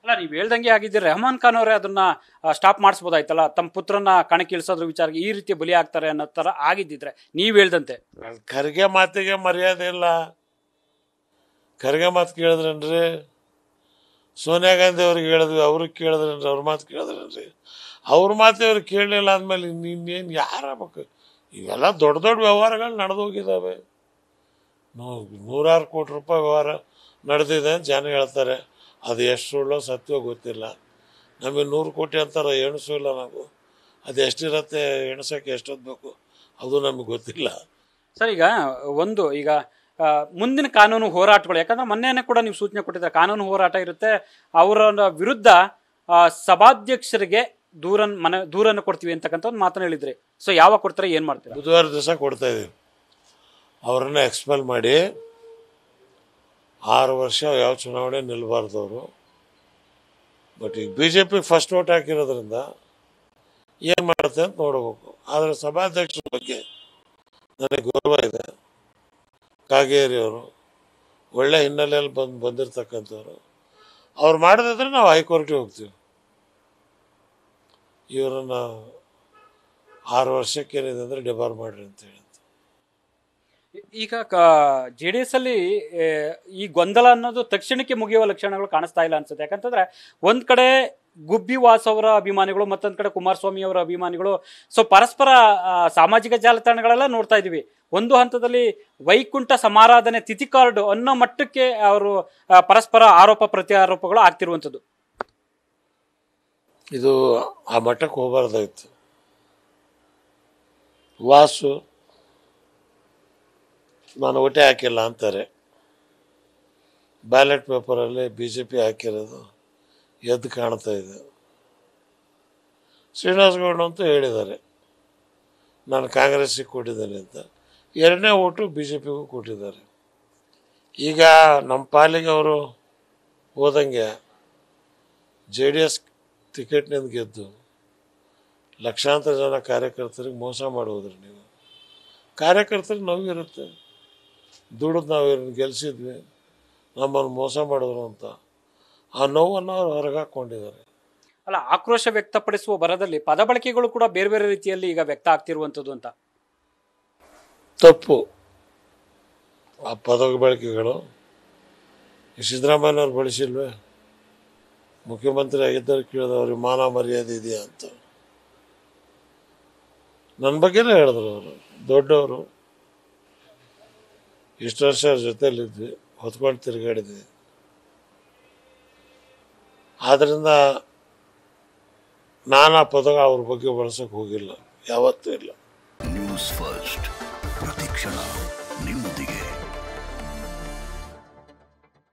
ಅಲ್ಲ ನೀವು ಹೇಳ್ದಂಗೆ ಆಗಿದ್ದೀರಿ ರೆಹಮಾನ್ ಖಾನ್ ಅವರೇ ಅದನ್ನ ಸ್ಟಾಪ್ ಮಾಡಿಸ್ಬೋದಾಯ್ತಲ್ಲ ತಮ್ಮ ಪುತ್ರನ ಕಣಕ್ಕಿಳಿಸೋದ್ರ ವಿಚಾರಕ್ಕೆ ಈ ರೀತಿ ಬಲಿ ಆಗ್ತಾರೆ ಅನ್ನೋ ತರ ಆಗಿದ್ದಿದ್ರೆ ನೀವ್ ಹೇಳ್ದಂತೆ ಖರ್ಗೆ ಮಾತಿಗೆ ಮರ್ಯಾದೆ ಇಲ್ಲ ಖರ್ಗೆ ಮಾತು ಕೇಳಿದ್ರೇನ್ರಿ ಸೋನಿಯಾ ಗಾಂಧಿ ಅವ್ರಿಗೆ ಹೇಳಿದ್ವಿ ಅವ್ರಿಗೆ ಕೇಳಿದ್ರೇನ್ರಿ ಅವ್ರ ಮಾತು ಕೇಳಿದ್ರೇನ್ರಿ ಅವ್ರ ಮಾತು ಅವ್ರಿಗೆ ಕೇಳಲಿಲ್ಲ ಅಂದಮೇಲೆ ಇನ್ನೇನು ಯಾರಾಗಬೇಕು ಇವೆಲ್ಲ ದೊಡ್ಡ ದೊಡ್ಡ ವ್ಯವಹಾರಗಳು ನಡೆದು ಹೋಗಿದ್ದಾವೆ ನೂ- ನೂರಾರು ಕೋಟಿ ರೂಪಾಯಿ ವ್ಯವಹಾರ ನಡೆದಿದೆ ಅಂತ ಜನ ಹೇಳ್ತಾರೆ ಅದು ಎಷ್ಟು ಸುಳ್ಳೋ ಸತ್ಯವೋ ಗೊತ್ತಿಲ್ಲ ನಮಗೆ ನೂರು ಕೋಟಿ ಅಂತಾರೆ ಎಣಿಸೂ ಇಲ್ಲ ನಾವು ಅದು ಎಷ್ಟಿರತ್ತೆ ಎಣ್ಸೋಕ್ಕೆ ಎಷ್ಟೊತ್ತು ಬೇಕು ಅದು ನಮಗೆ ಗೊತ್ತಿಲ್ಲ ಸರ್ ಈಗ ಒಂದು ಈಗ ಆ, ಮುಂದಿನ ಕಾನೂನು ಹೋರಾಟಗಳು ಯಾಕಂದ್ರೆ ಮೊನ್ನೆನೇ ಕೂಡ ನೀವು ಸೂಚನೆ ಕೊಟ್ಟಿದ್ದಾರೆ ಕಾನೂನು ಹೋರಾಟ ಇರುತ್ತೆ ಅವರ ವಿರುದ್ಧ ಆ, ಸಭಾಧ್ಯಕ್ಷರಿಗೆ ದೂರನ್ ಮನೆ ದೂರನ್ನು ಕೊಡ್ತೀವಿ ಅಂತಕ್ಕಂಥ ಒಂದು ಮಾತನ್ನ ಹೇಳಿದ್ರಿ ಸೊ ಯಾವಾಗ ಕೊಡ್ತಾರೆ ಏನ್ ಮಾಡ್ತೀರಾ ಬುಧವಾರ ದಿವಸ ಕೊಡ್ತಾ ಇದೀವಿ ಅವರನ್ನ ಎಕ್ಸ್ಪೆಲ್ ಮಾಡಿ ಆರು ವರ್ಷ ಯಾವ ಚುನಾವಣೆ ನಿಲ್ಬಾರ್ದು ಅವರು ಬಟ್ ಈಗ B J P first vote ಹಾಕಿರೋದ್ರಿಂದ ಏನು ಮಾಡುತ್ತೆ ಅಂತ ನೋಡಬೇಕು ಆದರೆ ಸಭಾಧ್ಯಕ್ಷರ ಬಗ್ಗೆ ನನಗೆ ಗೌರವ ಇದೆ ಕಾಗೇರಿ ಅವರು ಒಳ್ಳೆ ಹಿನ್ನೆಲೆಯಲ್ಲಿ ಬಂದು ಬಂದಿರತಕ್ಕಂಥವ್ರು ಅವ್ರು ಮಾಡದಿದ್ರೆ ನಾವು ಹೈಕೋರ್ಟಿಗೆ ಹೋಗ್ತೀವಿ ಇವರನ್ನ ಆರು ವರ್ಷಕ್ಕೆ ಏನಿದೆ ಅಂದರೆ ಡಿಬಾರ್ ಮಾಡ್ರಿ ಅಂತ ಹೇಳಿ ಈಗ ಜೆ ಡಿ ಎಸ್ ಅಲ್ಲಿ ಆ, ಈ ಗೊಂದಲ ಅನ್ನೋದು ತಕ್ಷಣಕ್ಕೆ ಮುಗಿಯುವ ಲಕ್ಷಣಗಳು ಕಾಣಿಸ್ತಾ ಇಲ್ಲ ಅನ್ಸುತ್ತೆ ಯಾಕಂತಂದ್ರೆ ಒಂದ್ ಕಡೆ ಗುಬ್ಬಿ ವಾಸ್ ಅವರ ಅಭಿಮಾನಿಗಳು ಮತ್ತೊಂದ್ ಕಡೆ ಕುಮಾರಸ್ವಾಮಿ ಅವರ ಅಭಿಮಾನಿಗಳು ಸೊ ಪರಸ್ಪರ ಆ, ಸಾಮಾಜಿಕ ಜಾಲತಾಣಗಳೆಲ್ಲ ನೋಡ್ತಾ ಇದೀವಿ ಒಂದು ಹಂತದಲ್ಲಿ ವೈಕುಂಠ ಸಮಾರಾಧನೆ ತಿಥಿ ಕಾರ್ಡ್ ಅನ್ನೋ ಮಟ್ಟಕ್ಕೆ ಅವರು ಆ, ಪರಸ್ಪರ ಆರೋಪ ಪ್ರತ್ಯಾರೋಪಗಳು ಆಗ್ತಿರುವಂಥದ್ದು ಇದು ಆ ಮಟ್ಟಕ್ಕೆ ಹೋಗಬಾರ್ದಾಯ್ತು ವಾಸು ನಾನು ಓಟೆ ಹಾಕಿಲ್ಲ ಅಂತಾರೆ ಬ್ಯಾಲೆಟ್ ಪೇಪರಲ್ಲಿ ಬಿ ಜೆ ಪಿ ಹಾಕಿರೋದು ಎದ್ದು ಕಾಣ್ತಾ ಇದೆ ಶ್ರೀನಿವಾಸ ಗೌಡ ಅಂತೂ ಹೇಳಿದ್ದಾರೆ ನಾನು ಕಾಂಗ್ರೆಸ್ಸಿಗೆ ಕೊಟ್ಟಿದ್ದೇನೆ ಅಂತ ಎರಡನೇ ಓಟು ಬಿ ಜೆ ಪಿಗೂ ಕೊಟ್ಟಿದ್ದಾರೆ ಈಗ ನಮ್ಮ ಪಾಲಿಗೆ ಅವರು ಹೋದಂಗೆ ಜೆ ಡಿ ಎಸ್ ಟಿಕೆಟ್ನಿಂದ ಗೆದ್ದು ಲಕ್ಷಾಂತರ ಜನ ಕಾರ್ಯಕರ್ತರಿಗೆ ಮೋಸ ಮಾಡುವುದ್ರಿ ನೀವು ಕಾರ್ಯಕರ್ತರಿಗೆ ನೋವಿರುತ್ತೆ ದುಡಿದು ನಾವು ಇವ್ರನ್ನ ಗೆಲ್ಸಿದ್ವಿ ನಮ್ಮನ್ನು ಮೋಸ ಮಾಡಿದ್ರು ಅಂತ ಆ ನೋವನ್ನು ಅವ್ರು ಹೊರಗೆ ಹಾಕ್ಕೊಂಡಿದ್ದಾರೆ ಅಲ್ಲ ಆಕ್ರೋಶ ವ್ಯಕ್ತಪಡಿಸುವ ಬರದಲ್ಲಿ ಪದ ಬಳಕೆಗಳು ಕೂಡ ಬೇರೆ ಬೇರೆ ರೀತಿಯಲ್ಲಿ ಈಗ ವ್ಯಕ್ತ ಆಗ್ತಿರುವಂಥದ್ದು ಅಂತ ತಪ್ಪು ಆ ಪದ ಬಳಕೆಗಳು ಈ ಸಿದ್ದರಾಮಯ್ಯನವ್ರು ಬಳಸಿಲ್ವೇ ಮುಖ್ಯಮಂತ್ರಿ ಆಗಿದ್ದರು ಕೇಳಿದವ್ರಿಗೆ ಮಾನ ಮರ್ಯಾದೆ ಇದೆಯಾ ಅಂತ ನನ್ನ ಬಗ್ಗೆನೇ ಹೇಳಿದ್ರು ಅವರು ದೊಡ್ಡವರು ಇಷ್ಟು ವರ್ಷ ಅವ್ರ ಜೊತೆಲಿದ್ವಿ ಹೊತ್ಕೊಂಡು ತಿರುಗಾಡಿದ್ವಿ ಆದ್ದರಿಂದ ನಾನು ಆ ಪದ ಅವ್ರ ಬಗ್ಗೆ ಬಳಸೋಕೆ ಹೋಗಿಲ್ಲ ಯಾವತ್ತೂ ಇಲ್ಲ ನ್ಯೂಸ್ ಫಸ್ಟ್ ಪ್ರತಿಕ್ಷಣ